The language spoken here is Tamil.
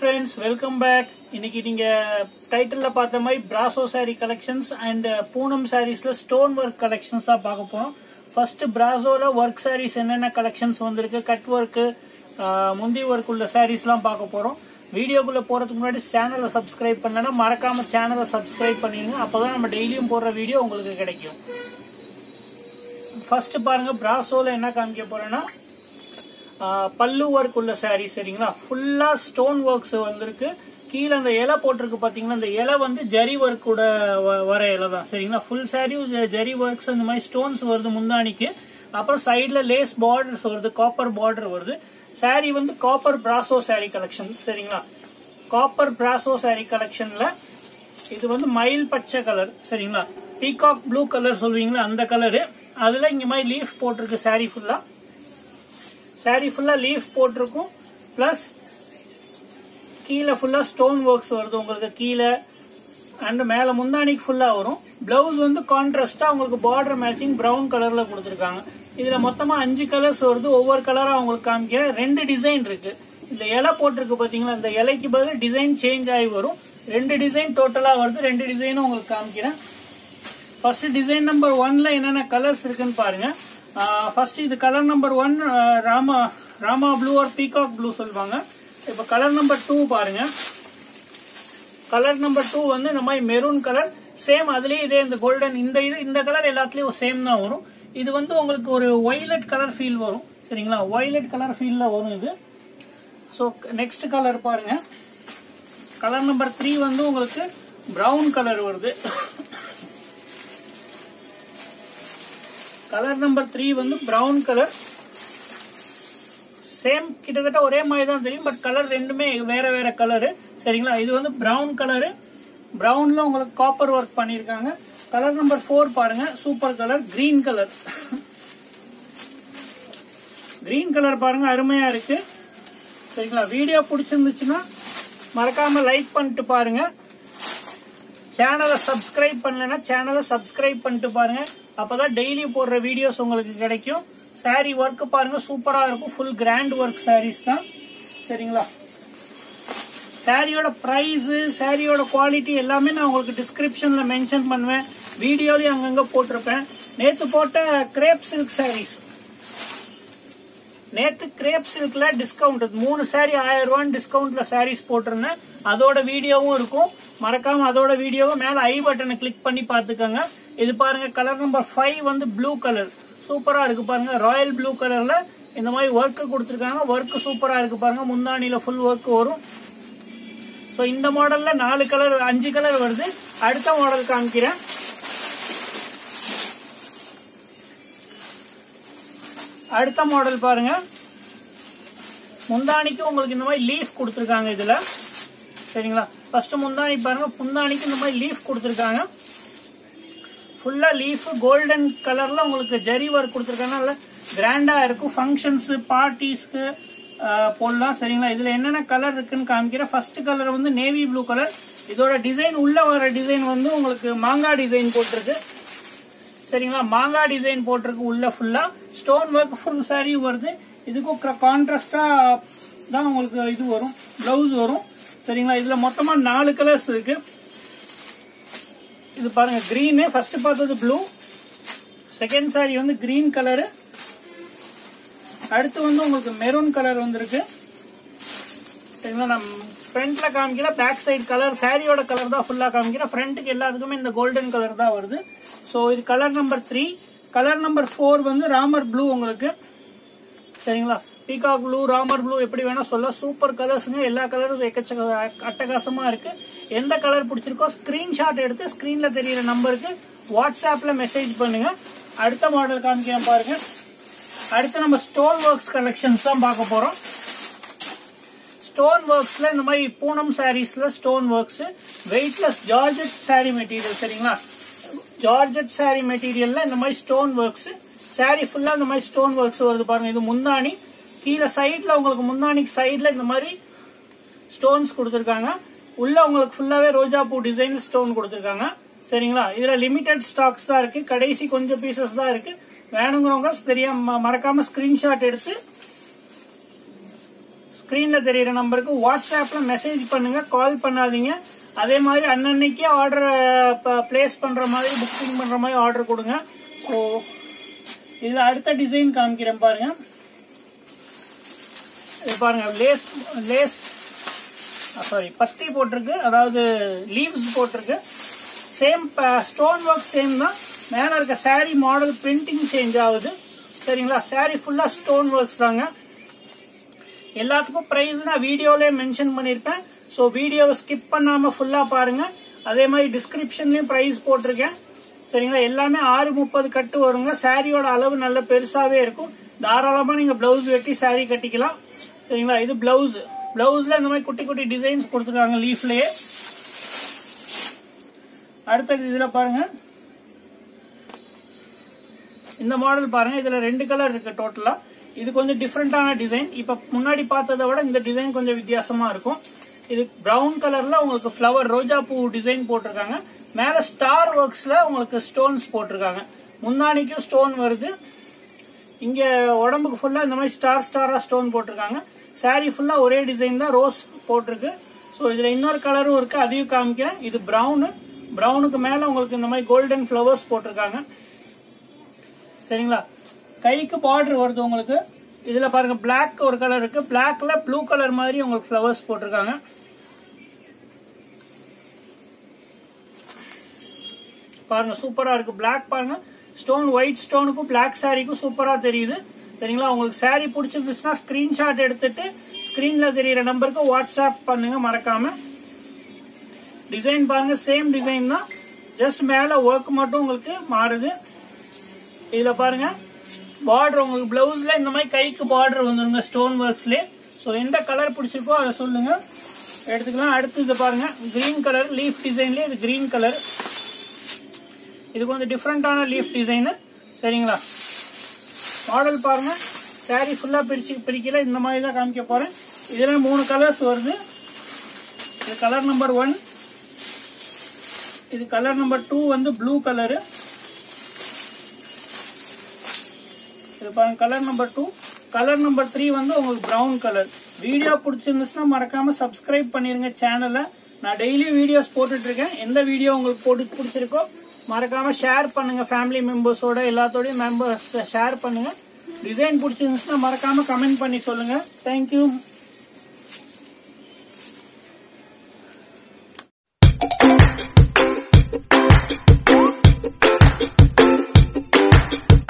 ஃப்ரெண்ட்ஸ் வெல்கம் பேக் இன்னைக்கு நீங்க டைட்டில்ல பார்த்த மாதிரி Brasso saree collections and Poonam சாரீஸ்ல ஸ்டோன் ஒர்க் கலெக்ஷன்ஸ் தான் பார்க்க போறோம் ஃபர்ஸ்ட் பிராசோல ஒர்க் sarees என்னென்ன கலெக்ஷன்ஸ் வந்திருக்கு கட் ஒர்க் முந்தி ஒர்க் உள்ள சாரீஸ்லாம் பார்க்க போறோம் வீடியோக்குள்ள போறதுக்கு முன்னாடி சேனலை சப்ஸ்கிரைப் பண்ணலன்னா மறக்காம சேனலை சப்ஸ்கிரைப் பண்ணிடுங்க அப்பதான் நம்ம டெய்லியும் போடுற வீடியோ உங்களுக்கு கிடைக்கும் ஃபர்ஸ்ட் பாருங்க பிராசோல என்ன காமிக்க போறேன்னா ஆஹ் பல்லு ஒர்க் உள்ள saree சரிங்களா ஃபுல்லா ஸ்டோன் ஒர்க்ஸ் வந்திருக்கு கீழே அந்த இலை போட்டிருக்கு பாத்தீங்கன்னா அந்த இலை வந்து ஜரி ஒர்க் கூட வ- வர இலை தான் சரிங்களா ஃபுல் சாரியும் ஜரி ஒர்க்ஸ் அந்த மாதிரி ஸ்டோன்ஸ் வருது முந்தானிக்கு அப்புறம் சைடுல லேஸ் பார்டர்ஸ் வருது காப்பர் பார்டர் வருது saree வந்து காப்பர் பிராசோ saree கலெக்ஷன் சரிங்களா காப்பர் பிராசோ saree கலெக்ஷன்ல இது வந்து மயில் பச்சை கலர் சரிங்களா பீகாக் ப்ளூ கலர் சொல்லுவீங்களா அந்த கலரு அதுல இங்க மாதிரி லீஃப் போட்டிருக்கு saree ஃபுல்லா saree ஃபுல்லா லீஃப் போட்டிருக்கும் பிளஸ் கீழே ஃபுல்லா ஸ்டோன் ஒர்க்ஸ் வருது உங்களுக்கு கீழே அண்ட் மேல முந்தானிக்கு ஃபுல்லா வரும் பிளவுஸ் வந்து கான்ட்ராஸ்டா உங்களுக்கு பார்டர் மேட்சிங் பிரவுன் கலர்ல கொடுத்துருக்காங்க இதுல மொத்தமா அஞ்சு கலர்ஸ் வருது ஒவ்வொரு கலரா உங்களுக்கு காமிக்கிறேன் ரெண்டு டிசைன் இருக்கு இந்த இலை போட்டிருக்கு பாத்தீங்களா இந்த இலைக்கு பதில் டிசைன் சேஞ்ச் ஆகி வரும் ரெண்டு டிசைன் டோட்டலா வருது ரெண்டு டிசைனும் உங்களுக்கு காமிக்கிறேன் ஃபர்ஸ்ட் டிசைன் நம்பர் ஒன்ல என்னென்ன கலர்ஸ் இருக்குன்னு பாருங்க ஃபர்ஸ்ட் இது colour number one Rama Rama blue or peacock blue சொல்லுவாங்க இப்போ கலர் நம்பர் டூ பாருங்க கலர் நம்பர் டூ வந்து இந்த மாதிரி மெரூன் கலர் சேம் அதுலயே இதே இந்த கோல்டன் இந்த இது இந்த கலர் எல்லாத்துலயும் சேம் தான் வரும் இது வந்து உங்களுக்கு ஒரு ஒய்லட் கலர் ஃபீல் வரும் சரிங்களா ஒய்லட் கலர் ஃபீல்ல வரும் இது ஸோ நெக்ஸ்ட் கலர் பாருங்க கலர் நம்பர் த்ரீ வந்து உங்களுக்கு பிரவுன் கலர் வருது கலர் நம்பர் த்ரீ வந்து பிரவுன் கலர் சேம் கிட்டத்தட்ட ஒரே மாதிரி தான் தெரியும் பட் கலர் ரெண்டுமே வேற வேற கலரு சரிங்களா இது வந்து பிரவுன் கலரு பிரவுன்ல உங்களுக்கு காப்பர் ஒர்க் பண்ணிருக்காங்க கலர் நம்பர் ஃபோர் பாருங்க super colour green colour green colour பாருங்க அருமையா இருக்கு சரிங்களா வீடியோ பிடிச்சிருந்துச்சுன்னா மறக்காம லைக் பண்ணிட்டு பாருங்க சேனலை சப்ஸ்கிரைப் பண்ணலன்னா சேனலை சப்ஸ்கிரைப் பண்ணிட்டு பாருங்க அப்பதான் டெய்லி போடுற வீடியோஸ் உங்களுக்கு கிடைக்கும் saree ஒர்க் பாருங்க சூப்பரா இருக்கும் ஃபுல் கிராண்ட் ஒர்க் sarees தான் சரிங்களா சாரியோட பிரைஸ் சாரியோட குவாலிட்டி எல்லாமே நான் உங்களுக்கு டிஸ்கிரிப்ஷன்ல மென்ஷன் பண்ணுவேன் வீடியோலயும் அங்கங்க போட்டிருப்பேன் நேத்து போட்ட கிரேப் சில்க் sarees நேத்து கிரேப் சில்க்ல டிஸ்கவுண்ட் மூணு saree ஆயிரம் ரூபாய் டிஸ்கவுண்ட்ல sarees போட்டிருந்தேன் அதோட வீடியோவும் இருக்கும் மறக்காம அதோட வீடியோவும் மேல ஐ பட்டனை கிளிக் பண்ணி பாத்துக்கோங்க இது பாருங்க கலர் நம்பர் ஃபைவ் வந்து ப்ளூ கலர் சூப்பரா இருக்கு பாருங்க ராயல் ப்ளூ கலர்ல இந்த மாதிரி ஒர்க் கொடுத்துருக்காங்க ஒர்க் சூப்பரா இருக்கு பாருங்க முந்தானில ஃபுல் ஒர்க் வரும் ஸோ இந்த மாடல்ல நாலு கலர் அஞ்சு கலர் வருது அடுத்த மாடல் காமிக்கிறேன் அடுத்த மாடல் பாருங்க முந்தானிக்கு உங்களுக்கு இந்த மாதிரி லீஃப் கொடுத்துருக்காங்க இதுல சரிங்களா ஃபர்ஸ்ட் முந்தானி பாருங்க முந்தானிக்கு இந்த மாதிரி லீஃப் கொடுத்துருக்காங்க ஃபுல்லா லீஃப் கோல்டன் கலர்ல உங்களுக்கு ஜரி ஒர்க் கொடுத்துருக்காங்க நல்ல கிராண்டா இருக்கும் ஃபங்க்ஷன்ஸ் பார்ட்டிஸ்க்கு போடலாம் சரிங்களா இதுல என்னென்ன கலர் இருக்குன்னு காமிக்கிறேன் ஃபர்ஸ்ட் கலர் வந்து நேவி ப்ளூ கலர் இதோட டிசைன் உள்ள வர டிசைன் வந்து உங்களுக்கு மாங்காய் டிசைன் போட்டிருக்கு சரிங்களா மாங்காய் டிசைன் போட்டிருக்கு உள்ள ஃபுல்லா ஸ்டோன் ஒர்க் ஃபுல் saree வருது இதுக்கும் கான்ட்ராஸ்டா தான் உங்களுக்கு இது வரும் பிளவுஸ் வரும் சரிங்களா இதுல மொத்தமா நாலு கலர்ஸ் இருக்கு இது பாருங்க கிரீனு ஃபர்ஸ்ட் பார்த்தது ப்ளூ செகண்ட் saree வந்து கிரீன் கலரு அடுத்து வந்து உங்களுக்கு மெரூன் கலர் வந்திருக்கு சரிங்களா நான் ஃப்ரண்ட்ல காமிக்கல பேக் சைடு கலர் சாரியோட கலர் தான் ஃபுல்லா காமிக்கிறேன் ஃப்ரண்ட்டுக்கு எல்லாத்துக்குமே இந்த கோல்டன் கலர் தான் வருது ஸோ இது colour number three colour number four வந்து ராமர் ப்ளூ உங்களுக்கு சரிங்களா பீகாக் ப்ளூ ராமர் ப்ளூ எப்படி வேணா சொல்ல சூப்பர் கலர்ஸுங்க எல்லா கலரும் எக்கச்சக்க அட்டகாசமா இருக்கு எந்த கலர் பிடிச்சிருக்கோ ஸ்கிரீன்ஷாட் எடுத்து ஸ்கிரீன்ல தெரியிற நம்பருக்கு வாட்ஸ்அப்ல மெசேஜ் பண்ணுங்க அடுத்த மாடல் காமிக்கிறேன் பாருங்க அடுத்து நம்ம ஸ்டோன் ஒர்க்ஸ் கலெக்ஷன்ஸ் தான் பார்க்க போறோம் ஸ்டோன் ஒர்க்ஸ்ல இந்த மாதிரி பூனம் சாரீஸ்ல stone works weightless georgette saree material சரிங்களா ஜார்ஜெட் saree மெட்டீரியல்ல இந்த மாதிரி ஸ்டோன் ஒர்க்ஸ் saree ஃபுல்லா இந்த மாதிரி ஸ்டோன் ஒர்க்ஸ் வருது பாருங்க இது முந்தானி கீழே சைட்ல உங்களுக்கு முந்தானிக்கு சைட்ல இந்த மாதிரி ஸ்டோன்ஸ் கொடுத்துருக்காங்க உள்ள உங்களுக்கு ஃபுல்லாவே ரோஜா பூ டிசைன் ஸ்டோன் கொடுத்துருக்காங்க சரிங்களா இதுல லிமிடெட் ஸ்டாக்ஸ் தான் இருக்கு கடைசி கொஞ்சம் பீசஸ் தான் இருக்கு வேணுங்கிறவங்க தெரியாம மறக்காம ஸ்கிரீன்ஷாட் எடுத்து ஸ்கிரீன்ல தெரியுற நம்பருக்கு வாட்ஸ்அப்ல மெசேஜ் பண்ணுங்க கால் பண்ணாதீங்க அதே மாதிரி அன்னன்னைக்கே ஆர்டர் பிளேஸ் பண்ற மாதிரி புக்கிங் பண்ற மாதிரி ஆர்டர் கொடுங்க ஸோ இதுல அடுத்த டிசைன் காமிக்கிறேன் பாருங்க இது பாருங்க லேஸ் லேஸ் சாரி பத்தி போட்டிருக்கு அதாவது லீவ்ஸ் போட்டிருக்கு சேம் ஸ்டோன் ஒர்க் சேம் தான் மேல இருக்க saree மாடல் பிரிண்டிங் சேஞ்ச் ஆகுது சரிங்களா saree ஃபுல்லா ஸ்டோன் ஒர்க்ஸ் தாங்க எல்லாத்துக்கும் பிரைஸ் நான் வீடியோலயே மென்ஷன் பண்ணிருப்பேன் ஸோ வீடியோவை ஸ்கிப் பண்ணாம ஃபுல்லா பாருங்க அதே மாதிரி டிஸ்கிரிப்ஷன்லயும் பிரைஸ் போட்டிருக்கேன் சரிங்களா எல்லாமே ஆறு முப்பது கட்டு வருங்க சாரியோட அளவு நல்ல பெருசாவே இருக்கும் தாராளமா நீங்க பிளவுஸ் வெட்டி saree கட்டிக்கலாம் சரிங்களா இது பிளவுஸ் பிளவுஸ்ல இந்த மாதிரி குட்டி குட்டி டிசைன்ஸ் கொடுத்துருக்காங்க லீஃப்லயே அடுத்தது இதுல பாருங்க இந்த மாடல் பாருங்க இதுல ரெண்டு கலர் இருக்கு டோட்டலா இது கொஞ்சம் டிஃப்ரெண்டான டிசைன் இப்ப முன்னாடி பார்த்ததை விட இந்த டிசைன் கொஞ்சம் வித்தியாசமா இருக்கும் இது பிரவுன் கலர்ல உங்களுக்கு ஃப்ளவர் ரோஜா பூ டிசைன் போட்டிருக்காங்க மேல ஸ்டார் ஒர்க்ஸ்ல உங்களுக்கு ஸ்டோன்ஸ் போட்டிருக்காங்க முன்னாடிக்கும் ஸ்டோன் வருது இங்க உடம்புக்கு ஃபுல்லா இந்த மாதிரி ஸ்டார் ஸ்டாரா ஸ்டோன் போட்டிருக்காங்க saree ஃபுல்லா ஒரே டிசைன் தான் ரோஸ் போட்டிருக்கு ஸோ இதுல இன்னொரு கலரும் இருக்கு அதையும் காமிக்கிறேன் இது பிரவுனு பிரவுனுக்கு மேல உங்களுக்கு இந்த மாதிரி கோல்டன் ஃப்ளவர்ஸ் போட்டிருக்காங்க சரிங்களா கைக்கு பார்டர் வருது உங்களுக்கு இதுல பாருங்க Black ஒரு கலர் இருக்கு பிளாக்ல ப்ளூ கலர் மாதிரி உங்களுக்கு ஃப்ளவர்ஸ் போட்டிருக்காங்க பாருங்க சூப்பரா இருக்கு Black பாருங்க ஸ்டோன் ஒயிட் ஸ்டோனுக்கும் Black சாரிக்கும் சூப்பரா தெரியுது சரிங்களா உங்களுக்கு saree பிடிச்சிருந்துச்சுன்னா ஸ்கிரீன்ஷாட் எடுத்துட்டு ஸ்கிரீன்ல தெரியுற நம்பருக்கு வாட்ஸ்அப் பண்ணுங்க மறக்காம டிசைன் பாருங்க சேம் டிசைன் தான் ஜஸ்ட் மேல ஒர்க் மட்டும் உங்களுக்கு மாறுது இதுல பாருங்க பார்டர் உங்களுக்கு பிளவுஸ்ல இந்த மாதிரி கைக்கு பார்டர் வந்துருங்க ஸ்டோன் ஒர்க்ஸ்ல ஸோ எந்த கலர் பிடிச்சிருக்கோ அதை சொல்லுங்க எடுத்துக்கலாம் அடுத்து இது பாருங்க கிரீன் கலர் லீஃப் டிசைன்ல இது கிரீன் கலர் இது கொஞ்சம் டிஃப்ரெண்டான லீஃப் டிசைனு சரிங்களா மாடல் பாருங்க saree ஃபுல்லா பிரிச்சு பிரிக்கல இந்த மாதிரி தான் காமிக்க போறேன் இதுல மூணு கலர்ஸ் வருது இது கலர் நம்பர் ஒன் இது கலர் நம்பர் டூ வந்து ப்ளூ கலரு இது பாருங்க colour number two colour number three வந்து உங்களுக்கு பிரவுன் கலர் வீடியோ பிடிச்சிருந்துச்சுன்னா மறக்காம சப்ஸ்கிரைப் பண்ணிருங்க சேனலை நான் டெய்லி வீடியோஸ் போட்டுட்டு இருக்கேன் எந்த வீடியோ உங்களுக்கு போட்டு பிடிச்சிருக்கோ மறக்காம ஷேர் பண்ணுங்க ஃபேமிலி மெம்பர்ஸோட எல்லாத்தோடய மெம்பர்ஸ் ஷேர் பண்ணுங்க டிசைன் பிடிச்சிருந்துச்சுன்னா மறக்காம கமெண்ட் பண்ணி சொல்லுங்க தேங்க்யூ